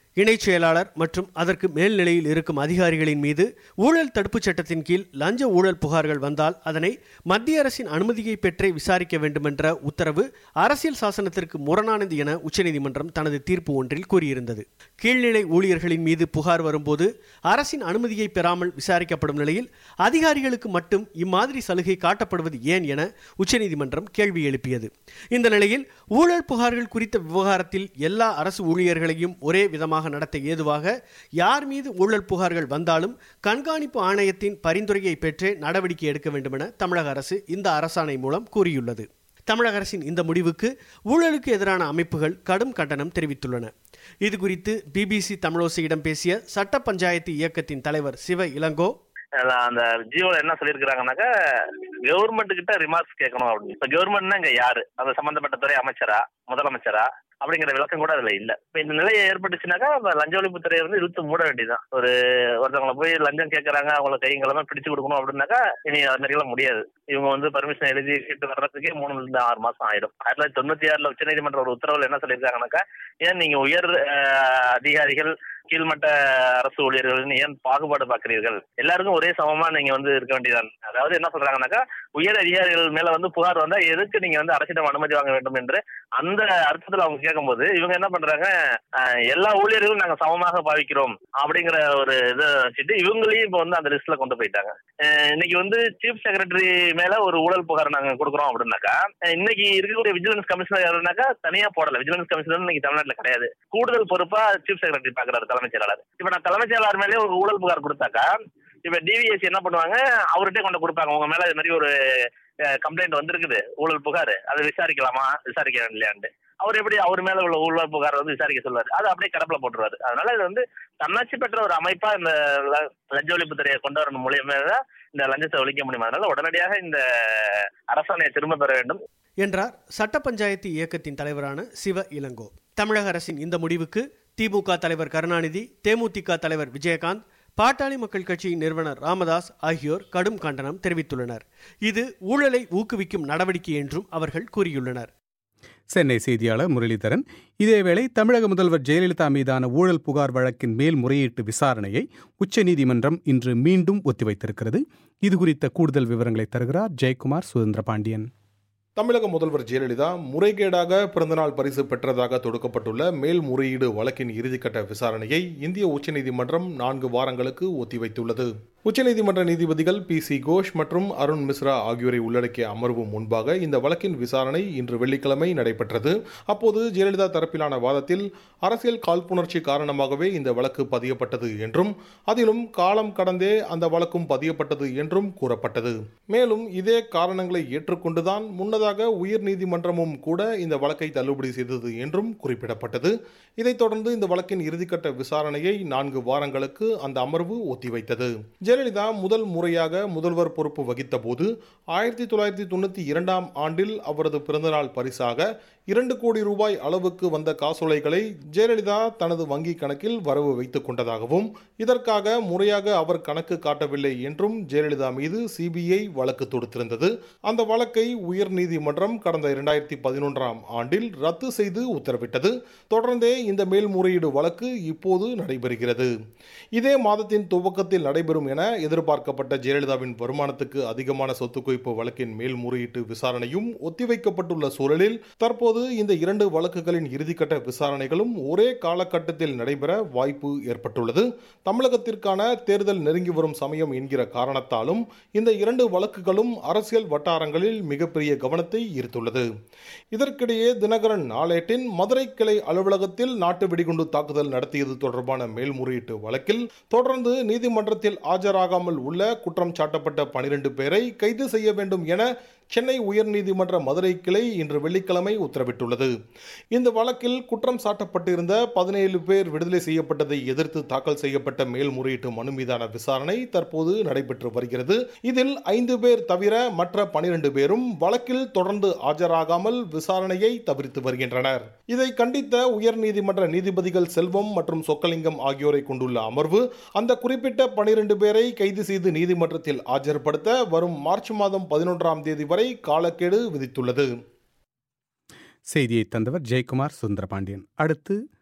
இணைச் செயலாளர் மற்றும் அதற்கு மேல்நிலையில் இருக்கும் அதிகாரிகளின் மீது ஊழல் தடுப்புச் சட்டத்தின் கீழ் லஞ்ச ஊழல் புகார்கள் வந்தால் அதனை மத்திய அரசின் அனுமதியை பெற்றே விசாரிக்க வேண்டுமென்ற உத்தரவு அரசியல் சாசனத்திற்கு முரணானது என உச்சநீதிமன்றம் தனது தீர்ப்பு ஒன்றில் கூறியிருந்தது கீழ்நிலை ஊழியர்களின் மீது புகார் வரும்போது அரசின் அனுமதியை பெறாமல் விசாரிக்கப்படும் நிலையில் அதிகாரிகளுக்கு மட்டும் இம்மாதிரி சலுகை காட்டப்படுவது ஏன் என உச்சநீதிமன்றம் கேள்வி எழுப்பியது இந்த நிலையில் ஊழல் புகார்கள் குறித்த விவகாரத்தில் எல்லா அரசு ஊழியர்களையும் ஒரே விதமாக நடத்த ஏதுவாக யார் மீது ஊழல் புகார்கள் வந்தாலும் கண்காணிப்பு ஆணையத்தின் பரிந்துரையை பெற்றே நடவடிக்கை எடுக்க வேண்டுமென தமிழக அரசு இந்த அரசாணை மூலம் கூறியுள்ளது தமிழக அரசின் இந்த முடிவுக்கு ஊழலுக்கு எதிரான அமைப்புகள் கடும் கண்டனம் தெரிவித்துள்ளன இது குறித்து பிபிசி தமிழோசையிடம் பேசிய சட்ட பஞ்சாயத்து இயக்கத்தின் தலைவர் சிவ இளங்கோ அந்த ஜியோல என்ன சொல்லியிருக்கிறாங்கன்னாக்கா கவர்மெண்ட் கிட்ட ரிமார்க்ஸ் கேட்கணும் அப்படின்னு இப்ப கவர்மெண்ட்னா இங்க யாரு அந்த சம்பந்தப்பட்ட துறை அமைச்சரா முதலமைச்சரா அப்படிங்கிற விளக்கம் கூட அதுல இல்ல இப்ப இந்த நிலையை ஏற்பட்டுச்சுனாக்கா அந்த லஞ்ச ஒழிப்புத்துறையை வந்து இழுத்து மூட வேண்டியதுதான் ஒரு ஒருத்தவங்களை போய் லஞ்சம் கேட்கறாங்க அவங்கள கைங்களெல்லாம் பிடிச்சு கொடுக்கணும் அப்படின்னாக்கா இனி அது மாதிரி எல்லாம் முடியாது இவங்க வந்து பர்மிஷன் எழுதி கேட்டு வர்றதுக்கே மூணுல இருந்து ஆறு மாசம் ஆயிடும் ஆயிரத்தி தொள்ளாயிரத்தி தொண்ணூத்தி ஆறுல உச்சநீதிமன்ற ஒரு உத்தரவுல என்ன சொல்லியிருக்காங்கன்னாக்கா ஏன் நீங்க உயர் அஹ், அதிகாரிகள் கீழ்மட்ட அரசு ஊழியர்கள் ஏன் பாகுபாடு பார்க்கிறீர்கள் எல்லாருக்கும் ஒரே சமமா நீங்க வந்து இருக்க வேண்டியதான் அதாவது என்ன சொல்றாங்கன்னாக்கா உயர் அதிகாரிகள் மேல வந்து புகார் வந்தா எதுக்கு நீங்க வந்து அரசிடம் அனுமதி வாங்க வேண்டும் என்று அந்த அர்த்தத்துல அவங்க கேட்கும்போது இவங்க என்ன பண்றாங்க அஹ், எல்லா ஊழியர்களும் நாங்க சமமாக பாவிக்கிறோம் அப்படிங்கிற ஒரு இதை வச்சுட்டு இவங்களையும் இப்ப வந்து அந்த லிஸ்ட்ல கொண்டு போயிட்டாங்க அஹ், இன்னைக்கு வந்து சீஃப் செக்ரட்டரி மேல ஒரு ஊழல் புகார் நாங்க கொடுக்குறோம் அப்படின்னாக்கா அஹ், இன்னைக்கு இருக்கக்கூடிய விஜிலன்ஸ் கமிஷனர் யாருனாக்கா தனியா போடல விஜிலன்ஸ் கமிஷனர் இன்னைக்கு தமிழ்நாட்டுல கிடையாது கூடுதல் பொறுப்பா சீஃப் செக்ரட்டரி பாக்குறாரு தலைமைச் செயலாளர் இப்ப நான் தலைமைச் செயலாளர் மேலே ஒரு ஊழல் புகார் கொடுத்தாக்கா இப்ப டிவிஎஸ் என்ன பண்ணுவாங்க அவர்கிட்ட கொண்டு கொடுப்பாங்க உங்க மேல இது மாதிரி ஒரு கம்ப்ளைண்ட் வந்திருக்குது ஊழல் புகார் அதை விசாரிக்கலாமா விசாரிக்க இல்லையான்ட்டு அவர் எப்படி அவர் மேல உள்ள ஊழல் புகார் வந்து விசாரிக்க சொல்லுவாரு அதை அப்படியே கடப்புல போட்டுருவாரு அதனால இது வந்து தன்னாட்சி பெற்ற ஒரு அமைப்பா இந்த ல- லஞ்ச ஒழிப்புத்துறையை கொண்டு வரணும் மூலியமா தான் இந்த லஞ்சத்தை ஒழிக்க முடியும் அதனால உடனடியாக இந்த அரசாணையை திரும்ப பெற வேண்டும் என்றார் சட்ட பஞ்சாயத்து இயக்கத்தின் தலைவரான சிவ இளங்கோ தமிழக அரசின் இந்த முடிவுக்கு திமுக தலைவர் கருணாநிதி தேமுதிக தலைவர் விஜயகாந்த் பாட்டாளி மக்கள் கட்சியின் நிறுவனர் ராமதாஸ் ஆகியோர் கடும் கண்டனம் தெரிவித்துள்ளனர் இது ஊழலை ஊக்குவிக்கும் நடவடிக்கை என்றும் அவர்கள் கூறியுள்ளனர் சென்னை செய்தியாளர் முரளிதரன் இதேவேளை தமிழக முதல்வர் ஜெயலலிதா மீதான ஊழல் புகார் வழக்கின் மேல்முறையீட்டு விசாரணையை உச்சநீதிமன்றம் இன்று மீண்டும் ஒத்திவைத்திருக்கிறது இது குறித்த கூடுதல் விவரங்களை தருகிறார் ஜெயக்குமார் சுதந்திர பாண்டியன் தமிழக முதல்வர் ஜெயலலிதா முறைகேடாக பிறந்தநாள் பரிசு பெற்றதாக தொடுக்கப்பட்டுள்ள மேல்முறையீடு வழக்கின் இறுதிக்கட்ட விசாரணையை இந்திய உச்சநீதிமன்றம் நான்கு வாரங்களுக்கு ஒத்திவைத்துள்ளது உச்சநீதிமன்ற நீதிபதிகள் பி சி கோஷ் மற்றும் அருண் மிஸ்ரா ஆகியோரை உள்ளடக்கிய அமர்வு முன்பாக இந்த வழக்கின் விசாரணை இன்று வெள்ளிக்கிழமை நடைபெற்றது அப்போது ஜெயலலிதா தரப்பிலான வாதத்தில் அரசியல் காழ்ப்புணர்ச்சி காரணமாகவே இந்த வழக்கு பதியப்பட்டது என்றும் அதிலும் காலம் கடந்தே அந்த வழக்கும் பதியப்பட்டது என்றும் கூறப்பட்டது மேலும் இதே காரணங்களை ஏற்றுக்கொண்டுதான் முன்னதாக உயர் நீதிமன்றமும் கூட இந்த வழக்கை தள்ளுபடி செய்தது என்றும் குறிப்பிடப்பட்டது இதைத் தொடர்ந்து இந்த வழக்கின் இறுதிக்கட்ட விசாரணையை நான்கு வாரங்களுக்கு அந்த அமர்வு ஒத்திவைத்தது ஜெயலலிதா முதல் முறையாக முதல்வர் பொறுப்பு வகித்த போது ஆயிரத்தி தொள்ளாயிரத்தி தொண்ணூற்றி இரண்டாம் ஆண்டில் அவரது பிறந்தநாள் பரிசாக இரண்டு கோடி ரூபாய் அளவுக்கு வந்த காசோலைகளை ஜெயலலிதா தனது வங்கி கணக்கில் வரவு வைத்துக் கொண்டதாகவும் இதற்காக முறையாக அவர் கணக்கு காட்டவில்லை என்றும் ஜெயலலிதா மீது சிபிஐ வழக்கு தொடுத்திருந்தது அந்த வழக்கை உயர் நீதிமன்றம் கடந்த இரண்டாயிரத்தி பதினொன்றாம் ஆண்டில் ரத்து செய்து உத்தரவிட்டது தொடர்ந்தே இந்த மேல்முறையீடு வழக்கு இப்போது நடைபெறுகிறது இதே மாதத்தின் துவக்கத்தில் நடைபெறும் என எதிர்பார்க்கப்பட்ட ஜெயலலிதாவின் வருமானத்துக்கு அதிகமான சொத்து குவிப்பு வழக்கின் மேல்முறையீட்டு விசாரணையும் ஒத்திவைக்கப்பட்டுள்ள சூழலில் தற்போது இந்த இரண்டு வழக்குகளின் இறுதிக்கட்ட விசாரணைகளும் ஒரே காலகட்டத்தில் நடைபெற வாய்ப்பு ஏற்பட்டுள்ளது தமிழகத்திற்கான தேர்தல் நெருங்கி வரும் சமயம் என்கிற காரணத்தாலும் இந்த இரண்டு வழக்குகளும் அரசியல் வட்டாரங்களில் மிகப்பெரிய கவனத்தை ஈர்த்துள்ளது இதற்கிடையே தினகரன் நாளேட்டின் மதுரை கிளை அலுவலகத்தில் நாட்டு வெடிகுண்டு தாக்குதல் நடத்தியது தொடர்பான மேல்முறையீட்டு வழக்கில் தொடர்ந்து நீதிமன்றத்தில் ஆஜராகாமல் உள்ள குற்றம் சாட்டப்பட்ட பனிரெண்டு பேரை கைது செய்ய வேண்டும் என சென்னை உயர்நீதிமன்ற மதுரை கிளை இன்று வெள்ளிக்கிழமை உத்தரவிட்டுள்ளது இந்த வழக்கில் குற்றம் சாட்டப்பட்டிருந்த பதினேழு பேர் விடுதலை செய்யப்பட்டதை எதிர்த்து தாக்கல் செய்யப்பட்ட மேல்முறையீட்டு மனு மீதான விசாரணை தற்போது நடைபெற்று வருகிறது இதில் ஐந்து பேர் தவிர மற்ற பனிரெண்டு பேரும் வழக்கில் தொடர்ந்து ஆஜராகாமல் விசாரணையை தவிர்த்து வருகின்றனர் இதை கண்டித்த உயர்நீதிமன்ற நீதிபதிகள் செல்வம் மற்றும் சொக்கலிங்கம் ஆகியோரை கொண்டுள்ள அமர்வு அந்த குறிப்பிட்ட பனிரெண்டு பேரை கைது செய்து நீதிமன்றத்தில் ஆஜர்படுத்த வரும் மார்ச் மாதம் பதினொன்றாம் தேதி வரை காலக்கெடு விதித்துள்ளது செய்தியை தந்தவர் ஜெயக்குமார் சுந்தரபாண்டியன் அடுத்து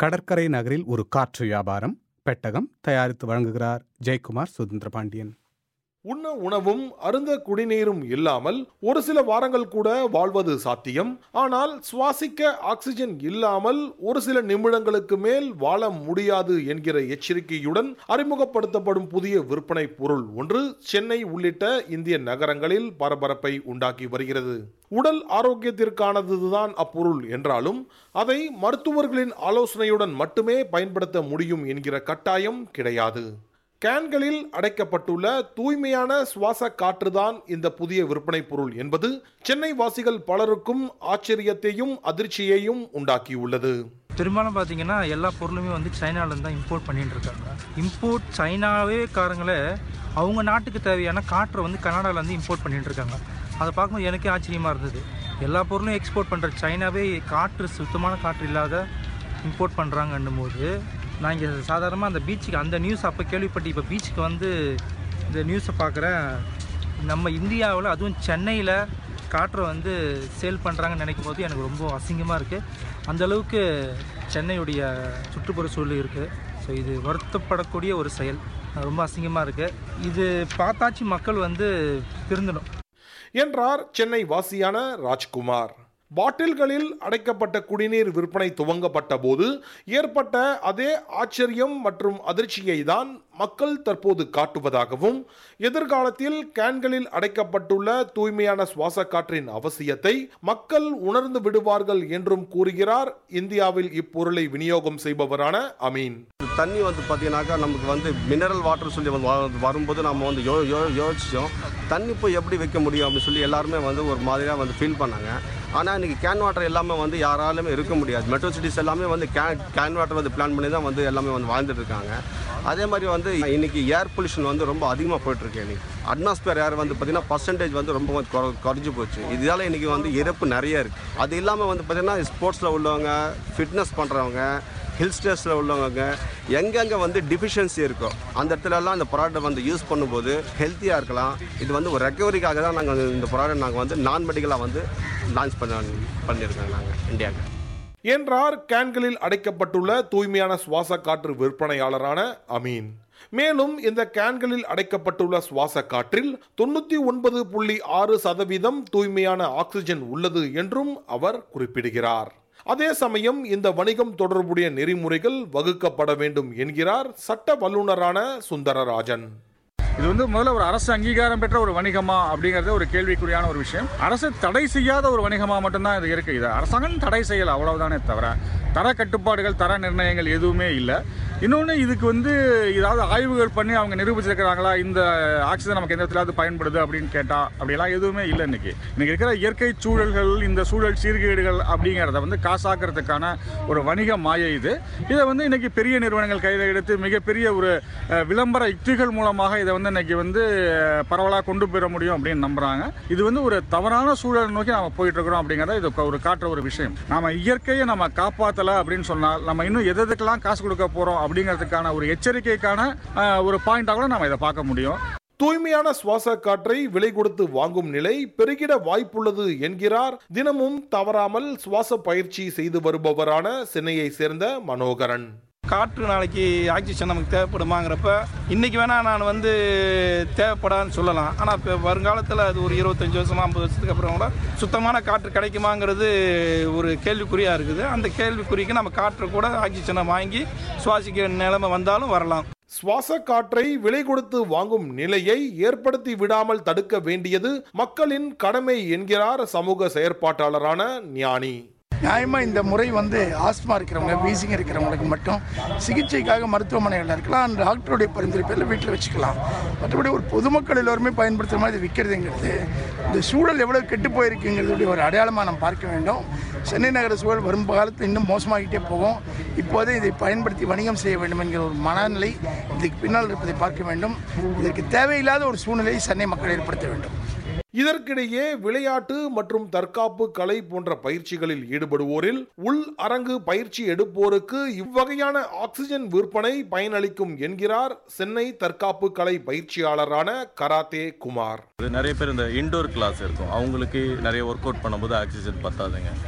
கடற்கரை நகரில் ஒரு காற்று வியாபாரம் பெட்டகம் தயாரித்து வழங்குகிறார் ஜெயக்குமார் சுதந்திர பாண்டியன் உண்ண உணவும் அருந்த குடிநீரும் இல்லாமல் ஒரு சில வாரங்கள் கூட வாழ்வது சாத்தியம் ஆனால் சுவாசிக்க ஆக்சிஜன் இல்லாமல் ஒரு சில நிமிடங்களுக்கு மேல் வாழ முடியாது என்கிற எச்சரிக்கையுடன் அறிமுகப்படுத்தப்படும் புதிய விற்பனை பொருள் ஒன்று சென்னை உள்ளிட்ட இந்திய நகரங்களில் பரபரப்பை உண்டாக்கி வருகிறது உடல் ஆரோக்கியத்திற்கானதுதான் அப்பொருள் என்றாலும் அதை மருத்துவர்களின் ஆலோசனையுடன் மட்டுமே பயன்படுத்த முடியும் என்கிற கட்டாயம் கிடையாது கேன்களில் அடைக்கப்பட்டுள்ள தூய்மையான சுவாச காற்றுதான் இந்த புதிய விற்பனை பொருள் என்பது சென்னை வாசிகள் பலருக்கும் ஆச்சரியத்தையும் அதிர்ச்சியையும் உண்டாக்கியுள்ளது பெரும்பாலும் பார்த்தீங்கன்னா எல்லா பொருளுமே வந்து சைனாலேருந்து தான் இம்போர்ட் பண்ணிட்டு இருக்காங்க இம்போர்ட் சைனாவே காரங்களே அவங்க நாட்டுக்கு தேவையான காற்றை வந்து கனடாலேருந்து இம்போர்ட் பண்ணிட்டு இருக்காங்க அதை பார்க்கும்போது எனக்கே ஆச்சரியமாக இருந்தது எல்லா பொருளும் எக்ஸ்போர்ட் பண்ணுற சைனாவே காற்று சுத்தமான காற்று இல்லாத இம்போர்ட் பண்ணுறாங்கன்னும் போது நான் இங்கே சாதாரணமாக அந்த பீச்சுக்கு அந்த நியூஸ் அப்போ கேள்விப்பட்டு இப்போ பீச்சுக்கு வந்து இந்த நியூஸை பார்க்குறேன் நம்ம இந்தியாவில் அதுவும் சென்னையில் காற்றை வந்து சேல் பண்ணுறாங்கன்னு நினைக்கும் போது எனக்கு ரொம்ப அசிங்கமாக இருக்குது அந்தளவுக்கு சென்னையுடைய சுற்றுப்புற சூழல் இருக்குது ஸோ இது வருத்தப்படக்கூடிய ஒரு செயல் ரொம்ப அசிங்கமாக இருக்குது இது பார்த்தாச்சு மக்கள் வந்து திருந்தணும் என்றார் சென்னை வாசியான ராஜ்குமார் பாட்டில்களில் அடைக்கப்பட்ட குடிநீர் விற்பனை துவங்கப்பட்ட போது ஏற்பட்ட அதே ஆச்சரியம் மற்றும் அதிர்ச்சியை தான் மக்கள் தற்போது காட்டுவதாகவும் எதிர்காலத்தில் கேன்களில் அடைக்கப்பட்டுள்ள தூய்மையான சுவாச காற்றின் அவசியத்தை மக்கள் உணர்ந்து விடுவார்கள் என்றும் கூறுகிறார் இந்தியாவில் இப்பொருளை விநியோகம் செய்பவரான அமீன் தண்ணி வந்து பார்த்தீங்கன்னாக்கா நமக்கு வந்து மினரல் வாட்டர் சொல்லி வந்து வ- வரும்போது நம்ம வந்து யோ யோ யோசிச்சோம் தண்ணி போய் எப்படி வைக்க முடியும் அப்படின்னு சொல்லி எல்லாருமே வந்து ஒரு மாதிரியாக வந்து ஃபீல் பண்ணாங்க ஆனால் இன்றைக்கி கேன் வாட்டர் எல்லாமே வந்து யாராலுமே இருக்க முடியாது மெட்ரோ சிட்டிஸ் எல்லாமே வந்து கேன் கேன் வாட்டர் வந்து பிளான் பண்ணி தான் வந்து எல்லாமே வந்து வாழ்ந்துட்டு இருக்காங்க அதே மாதிரி வந்து இன்னைக்கு ஏர் பொல்யூஷன் வந்து ரொம்ப அதிகமாக போயிட்டுருக்கு இன்னைக்கு அட்மாஸ்பியர் ஏர் வந்து பார்த்திங்கன்னா பர்சன்டேஜ் வந்து ரொம்ப வந்து குறை- குறைஞ்சு போச்சு இதனால இன்றைக்கி வந்து இறப்பு நிறைய இருக்குது அது இல்லாமல் வந்து பார்த்திங்கன்னா ஸ்போர்ட்ஸில் உள்ளவங்க ஃபிட்னஸ் பண்ணுறவங்க ஹில் ஸ்டேஷனில் உள்ளவங்க எங்கெங்கே வந்து டிஃபிஷியன்சி இருக்கோ அந்த இடத்துலலாம் இந்த ப்ராடக்ட்டை வந்து யூஸ் பண்ணும்போது ஹெல்த்தியாக இருக்கலாம் இது வந்து ஒரு ரெக்கவரிக்காக தான் நாங்கள் இந்த ப்ராடக்ட் நாங்கள் வந்து நான் மெடிக்கலாக வந்து லான்ச் பண்ண பண்ணியிருக்கோங்க நாங்கள் இந்தியாவுக்கு என்றார் கேன்களில் அடைக்கப்பட்டுள்ள தூய்மையான சுவாச காற்று விற்பனையாளரான அமீன் மேலும் இந்த கேன்களில் அடைக்கப்பட்டுள்ள சுவாச காற்றில் தொண்ணூத்தி ஒன்பது புள்ளி ஆறு சதவீதம் தூய்மையான ஆக்சிஜன் உள்ளது என்றும் அவர் குறிப்பிடுகிறார் அதே சமயம் இந்த வணிகம் தொடர்புடைய நெறிமுறைகள் வகுக்கப்பட வேண்டும் என்கிறார் சட்ட வல்லுநரான சுந்தரராஜன் இது வந்து முதல்ல ஒரு அரசு அங்கீகாரம் பெற்ற ஒரு வணிகமா அப்படிங்கறது ஒரு கேள்விக்குறியான ஒரு விஷயம் அரசு தடை செய்யாத ஒரு வணிகமா மட்டும்தான் இது இருக்கு இது அரசாங்கம் தடை செய்யல அவ்வளவுதானே தவிர தர கட்டுப்பாடுகள் தர நிர்ணயங்கள் எதுவுமே இல்லை இன்னொன்று இதுக்கு வந்து ஏதாவது ஆய்வுகள் பண்ணி அவங்க நிரூபிச்சிருக்கிறாங்களா இந்த ஆக்சிஜன் நமக்கு எந்த இடத்துலாவது பயன்படுது அப்படின்னு கேட்டா அப்படியெல்லாம் எதுவுமே இல்லை இன்னைக்கு இன்னைக்கு இருக்கிற இயற்கை சூழல்கள் இந்த சூழல் சீர்கேடுகள் அப்படிங்கிறத வந்து காசாக்கிறதுக்கான ஒரு வணிக மாயை இது இதை வந்து இன்னைக்கு பெரிய நிறுவனங்கள் கையில் எடுத்து மிகப்பெரிய ஒரு அஹ், விளம்பர யுக்திகள் மூலமாக இதை வந்து இன்னைக்கு வந்து அஹ், பரவலாக கொண்டு போயிட முடியும் அப்படின்னு நம்புறாங்க இது வந்து ஒரு தவறான சூழல் நோக்கி நாம போயிட்டு இருக்கிறோம் அப்படிங்கிறத இது ஒரு காட்டுற ஒரு விஷயம் நாம இயற்கையை நம்ம காப்பாத்தல அப்படின்னு சொன்னால் நம்ம இன்னும் எது எதுக்கெல்லாம் காசு கொடுக்க போறோம் அப்படிங்கிறதுக்கான ஒரு எச்சரிக்கைக்கான அஹ், ஒரு பாயிண்டாக கூட நம்ம இதை பார்க்க முடியும் தூய்மையான சுவாச காற்றை விலை கொடுத்து வாங்கும் நிலை பெருகிட வாய்ப்புள்ளது என்கிறார் தினமும் தவறாமல் சுவாச பயிற்சி செய்து வருபவரான சென்னையை சேர்ந்த மனோகரன் காற்று நாளைக்கு ஆக்சிஜன் நமக்கு தேவைப்படுமாங்கிறப்ப இன்னைக்கு வேணா நான் வந்து தேவைப்படான்னு சொல்லலாம் ஆனால் இப்போ வருங்காலத்தில் அது ஒரு இருபத்தஞ்சி வருஷமா ஐம்பது வருஷத்துக்கு அப்புறம் கூட சுத்தமான காற்று கிடைக்குமாங்கிறது ஒரு கேள்விக்குறியாக இருக்குது அந்த கேள்விக்குறிக்கு நம்ம காற்று கூட ஆக்சிஜனை வாங்கி சுவாசிக்கிற நிலைமை வந்தாலும் வரலாம் சுவாச காற்றை விலை கொடுத்து வாங்கும் நிலையை ஏற்படுத்தி விடாமல் தடுக்க வேண்டியது மக்களின் கடமை என்கிறார் சமூக செயற்பாட்டாளரான ஞானி நியாயமாக இந்த முறை வந்து ஆஸ்மா இருக்கிறவங்க வீசிங் இருக்கிறவங்களுக்கு மட்டும் சிகிச்சைக்காக மருத்துவமனைகளில் இருக்கலாம் அந்த டாக்டருடைய பரிந்துரை பேரில் வீட்டில் வச்சுக்கலாம் மற்றபடி ஒரு பொதுமக்கள் எல்லோருமே பயன்படுத்துகிற மாதிரி இது விற்கிறதுங்கிறது இந்த சூழல் எவ்வளோ கெட்டு போயிருக்குங்கிறதுடைய ஒரு அடையாளமாக நாம் பார்க்க வேண்டும் சென்னை நகர சூழல் வரும் காலத்தில் இன்னும் மோசமாகிட்டே போகும் இப்போதே இதை பயன்படுத்தி வணிகம் செய்ய வேண்டும் என்கிற ஒரு மனநிலை இதுக்கு பின்னால் இருப்பதை பார்க்க வேண்டும் இதற்கு தேவையில்லாத ஒரு சூழ்நிலையை சென்னை மக்கள் ஏற்படுத்த வேண்டும் இதற்கிடையே விளையாட்டு மற்றும் தற்காப்பு கலை போன்ற பயிற்சிகளில் ஈடுபடுவோரில் உள் அரங்கு பயிற்சி எடுப்போருக்கு இவ்வகையான ஆக்சிஜன் விற்பனை பயனளிக்கும் என்கிறார் சென்னை தற்காப்பு கலை பயிற்சியாளரான கராத்தே குமார் இது நிறைய பேர் இந்த இன்டோர் கிளாஸ் இருக்கும் அவங்களுக்கு நிறைய ஒர்க் அவுட் பண்ணும்போது ஆக்சிஜன் பத்தாதுங்க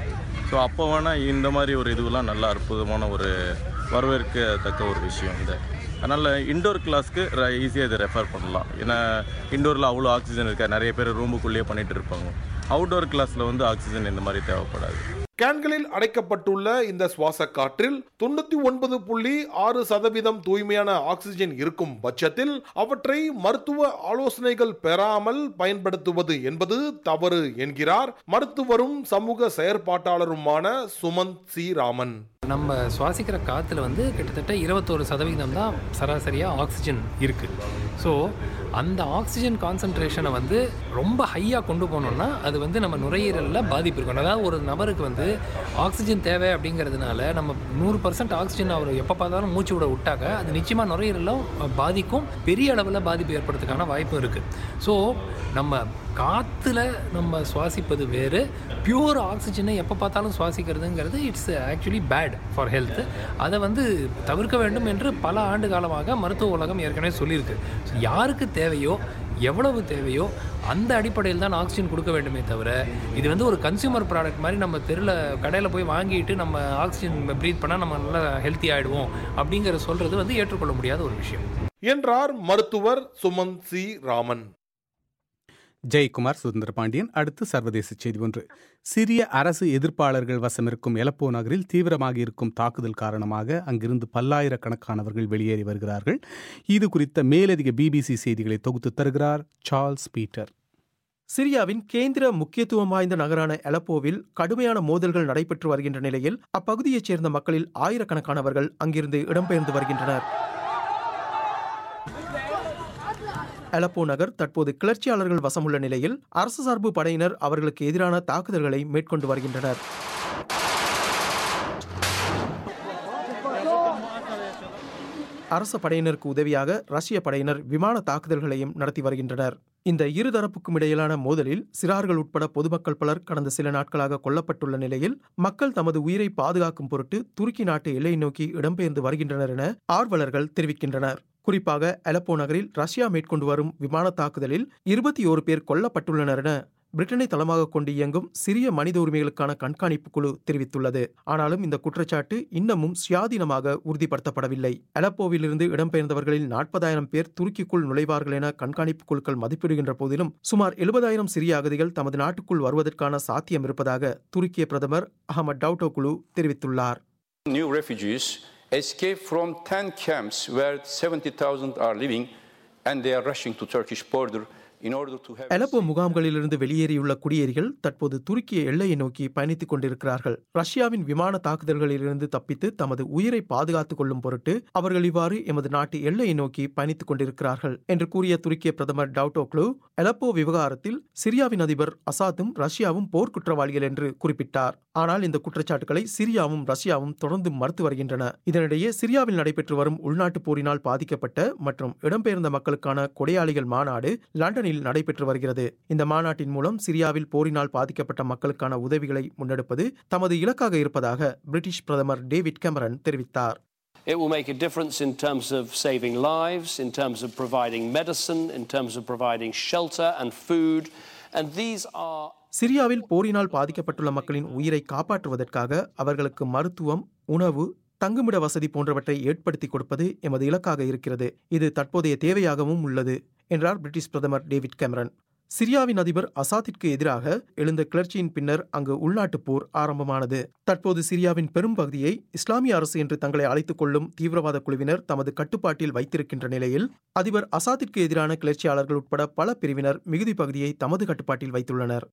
ஸோ அப்போ வேணால் இந்த மாதிரி ஒரு இதுவெல்லாம் நல்ல அற்புதமான ஒரு வரவேற்கத்தக்க ஒரு விஷயம் இது அதனால் இண்டோர் கிளாஸ்க்கு ஈஸியாக இதை ரெஃபர் பண்ணலாம் ஏன்னா இண்டோரில் அவ்வளோ ஆக்சிஜன் இருக்கா நிறைய பேர் ரூமுக்குள்ளேயே பண்ணிகிட்டு இருப்பாங்க அவுட்டோர் கிளாஸில் வந்து ஆக்சிஜன் இந்த மாதிரி தேவைப்படாது கேன்களில் அடைக்கப்பட்டுள்ள இந்த சுவாச காற்றில் தொண்ணூத்தி ஒன்பது புள்ளி ஆறு சதவீதம் தூய்மையான ஆக்சிஜன் இருக்கும் பட்சத்தில் அவற்றை மருத்துவ ஆலோசனைகள் பெறாமல் பயன்படுத்துவது என்பது தவறு என்கிறார் மருத்துவரும் சமூக செயற்பாட்டாளருமான சுமந்த் சி ராமன் நம்ம சுவாசிக்கிற காற்றுல வந்து கிட்டத்தட்ட இருபத்தோரு சதவீதம் தான் சராசரியாக ஆக்சிஜன் இருக்குது ஸோ அந்த ஆக்சிஜன் கான்சன்ட்ரேஷனை வந்து ரொம்ப ஹையாக கொண்டு போனோம்னா அது வந்து நம்ம நுரையீரலில் பாதிப்பு இருக்கும் அதாவது ஒரு நபருக்கு வந்து ஆக்சிஜன் தேவை அப்படிங்கிறதுனால நம்ம நூறு பர்சன்ட் ஆக்சிஜன் அவர் எப்போ பார்த்தாலும் மூச்சு விட விட்டாக்க அது நிச்சயமாக நுரையீரலும் பாதிக்கும் பெரிய அளவில் பாதிப்பு ஏற்படுறதுக்கான வாய்ப்பும் இருக்குது ஸோ நம்ம காற்றுல நம்ம சுவாசிப்பது வேறு பியூர் ஆக்சிஜனை எப்போ பார்த்தாலும் சுவாசிக்கிறதுங்கிறது it's actually bad for health அதை வந்து தவிர்க்க வேண்டும் என்று பல ஆண்டு காலமாக மருத்துவ உலகம் ஏற்கனவே சொல்லியிருக்கு ஸோ யாருக்கு தேவையோ எவ்வளவு தேவையோ அந்த அடிப்படையில் தான் ஆக்சிஜன் கொடுக்க வேண்டுமே தவிர இது வந்து ஒரு கன்சியூமர் ப்ராடக்ட் மாதிரி நம்ம தெருவில் கடையில் போய் வாங்கிட்டு நம்ம ஆக்சிஜன் ப்ரீத் பண்ணால் நம்ம நல்லா ஹெல்த்தி ஆகிடுவோம் அப்படிங்கிற சொல்கிறது வந்து ஏற்றுக்கொள்ள முடியாத ஒரு விஷயம் என்றார் மருத்துவர் சுமந்த் சி ராமன் ஜெயக்குமார் சுதந்திர பாண்டியன் அடுத்து சர்வதேச செய்தி ஒன்று சிரிய அரசு எதிர்ப்பாளர்கள் வசமிருக்கும் எலப்போ நகரில் தீவிரமாக இருக்கும் தாக்குதல் காரணமாக அங்கிருந்து பல்லாயிரக்கணக்கானவர்கள் வெளியேறி வருகிறார்கள் இது குறித்த மேலதிக பிபிசி செய்திகளை தொகுத்து தருகிறார் சார்ல்ஸ் பீட்டர் சிரியாவின் கேந்திர முக்கியத்துவம் வாய்ந்த நகரான எலப்போவில் கடுமையான மோதல்கள் நடைபெற்று வருகின்ற நிலையில் அப்பகுதியைச் சேர்ந்த மக்களில் ஆயிரக்கணக்கானவர்கள் அங்கிருந்து இடம்பெயர்ந்து வருகின்றனர் அலப்போ நகர் தற்போது கிளர்ச்சியாளர்கள் வசமுள்ள நிலையில் அரசு சார்பு படையினர் அவர்களுக்கு எதிரான தாக்குதல்களை மேற்கொண்டு வருகின்றனர் அரச படையினருக்கு உதவியாக ரஷ்ய படையினர் விமான தாக்குதல்களையும் நடத்தி வருகின்றனர் இந்த இருதரப்புக்கும் இடையிலான மோதலில் சிறார்கள் உட்பட பொதுமக்கள் பலர் கடந்த சில நாட்களாக கொல்லப்பட்டுள்ள நிலையில் மக்கள் தமது உயிரை பாதுகாக்கும் பொருட்டு துருக்கி நாட்டு எல்லை நோக்கி இடம்பெயர்ந்து வருகின்றனர் என ஆர்வலர்கள் தெரிவிக்கின்றனர் குறிப்பாக அலப்போ நகரில் ரஷ்யா மேற்கொண்டு வரும் விமான தாக்குதலில் இருபத்தி ஓரு பேர் கொல்லப்பட்டுள்ளனர் என பிரிட்டனை தளமாக கொண்டு இயங்கும் சிறிய மனித உரிமைகளுக்கான கண்காணிப்பு குழு தெரிவித்துள்ளது ஆனாலும் இந்த குற்றச்சாட்டு இன்னமும் சுயாதீனமாக உறுதிப்படுத்தப்படவில்லை அலப்போவிலிருந்து இடம்பெயர்ந்தவர்களில் நாற்பதாயிரம் பேர் துருக்கிக்குள் நுழைவார்கள் என கண்காணிப்பு குழுக்கள் மதிப்பிடுகின்ற போதிலும் சுமார் எழுபதாயிரம் சிறிய அகதிகள் தமது நாட்டுக்குள் வருவதற்கான சாத்தியம் இருப்பதாக துருக்கிய பிரதமர் அகமது டவுட்டோ குழு தெரிவித்துள்ளார் New refugees escape from 10 camps where 70,000 are living and they are rushing to Turkish border in order to have Aleppo முகாம்களிலிருந்து வெளியேறியுள்ள குடியேறிகள் தற்போது துருக்கிய எல்லையை நோக்கி பயணித்துக் கொண்டிருக்கிறார்கள் ரஷ்யாவின் விமான தாக்குதல்களிலிருந்து தப்பித்து தமது உயிரை பாதுகாத்துக் கொள்ளும் பொருட்டு அவர்கள் இவ்வாறு எமது நாட்டு எல்லையை நோக்கி பயணித்துக் கொண்டிருக்கிறார்கள் என்று கூறிய துருக்கிய பிரதமர் டவுட்டோக்லு அலப்போ விவகாரத்தில் சிரியாவின் அதிபர் அசாத்தும் ரஷ்யாவும் போர்க்குற்றவாளிகள் என்று குறிப்பிட்டார் ஆனால் இந்த குற்றச்சாட்டுகளை சிரியாவும் ரஷ்யாவும் தொடர்ந்து மறுத்து வருகின்றன இதனிடையே சிரியாவில் நடைபெற்று வரும் உள்நாட்டுப் போரினால் பாதிக்கப்பட்ட மற்றும் இடம்பெயர்ந்த மக்களுக்கான கொடையாளிகள் மாநாடு லண்டனில் நடைபெற்று வருகிறது இந்த மாநாட்டின் மூலம் சிரியாவில் போரினால் பாதிக்கப்பட்ட மக்களுக்கான உதவிகளை முன்னெடுப்பது தமது இலக்காக இருப்பதாக பிரிட்டிஷ் பிரதமர் டேவிட் கேமரன் தெரிவித்தார் It will make a difference in terms of saving lives, in terms of providing medicine, in terms of providing shelter and food. And these are சிரியாவில் போரினால் பாதிக்கப்பட்டுள்ள மக்களின் உயிரை காப்பாற்றுவதற்காக அவர்களுக்கு மருத்துவம் உணவு தங்குமிட வசதி போன்றவற்றை ஏற்படுத்தி கொடுப்பது எமது இலக்காக இருக்கிறது இது தற்போதைய தேவையாகவும் உள்ளது என்றார் பிரிட்டிஷ் பிரதமர் டேவிட் கேமரன் சிரியாவின் அதிபர் அசாத்திற்கு எதிராக எழுந்த கிளர்ச்சியின் பின்னர் அங்கு உள்நாட்டுப் போர் ஆரம்பமானது தற்போது சிரியாவின் பெரும் பகுதியை இஸ்லாமிய அரசு என்று தங்களை அழைத்துக் கொள்ளும் தீவிரவாத குழுவினர் தமது கட்டுப்பாட்டில் வைத்திருக்கின்ற நிலையில் அதிபர் அசாத்திற்கு எதிரான கிளர்ச்சியாளர்கள் உட்பட பல பிரிவினர் மிகுதி பகுதியை தமது கட்டுப்பாட்டில் வைத்துள்ளனர்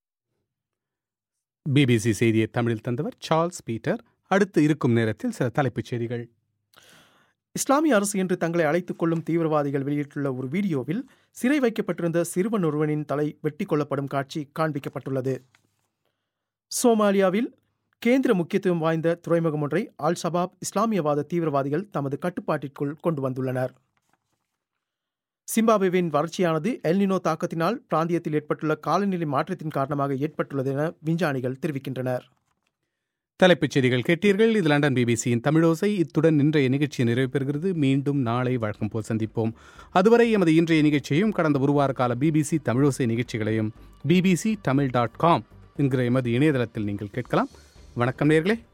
பிபிசி செய்தியை தமிழில் தந்தவர் சார்ல்ஸ் பீட்டர் அடுத்து இருக்கும் நேரத்தில் சில தலைப்புச் செய்திகள் இஸ்லாமிய அரசு என்று தங்களை அழைத்துக் கொள்ளும் தீவிரவாதிகள் வெளியிட்டுள்ள ஒரு வீடியோவில் சிறை வைக்கப்பட்டிருந்த சிறுவன் ஒருவனின் தலை வெட்டி கொள்ளப்படும் காட்சி காண்பிக்கப்பட்டுள்ளது சோமாலியாவில் கேந்திர முக்கியத்துவம் வாய்ந்த துறைமுகம் ஒன்றை அல் ஷபாப் இஸ்லாமியவாத தீவிரவாதிகள் தமது கட்டுப்பாட்டிற்குள் கொண்டு வந்துள்ளனர் சிம்பாப்வேவின் வறட்சியானது எல்னினோ தாக்கத்தினால் பிராந்தியத்தில் ஏற்பட்டுள்ள காலநிலை மாற்றத்தின் காரணமாக ஏற்பட்டுள்ளது என விஞ்ஞானிகள் தெரிவிக்கின்றனர் தலைப்புச் செய்திகள் கேட்டீர்கள் இது லண்டன் பிபிசியின் தமிழோசை இத்துடன் இன்றைய நிகழ்ச்சி நிறைவு பெறுகிறது மீண்டும் நாளை வழக்கம் போல் சந்திப்போம் அதுவரை எமது இன்றைய நிகழ்ச்சியையும் கடந்த ஒரு வார கால பிபிசி தமிழோசை நிகழ்ச்சிகளையும் பிபிசி தமிழ் டாட் காம் என்கிற எமது இணையதளத்தில் நீங்கள் கேட்கலாம் வணக்கம் நேர்களே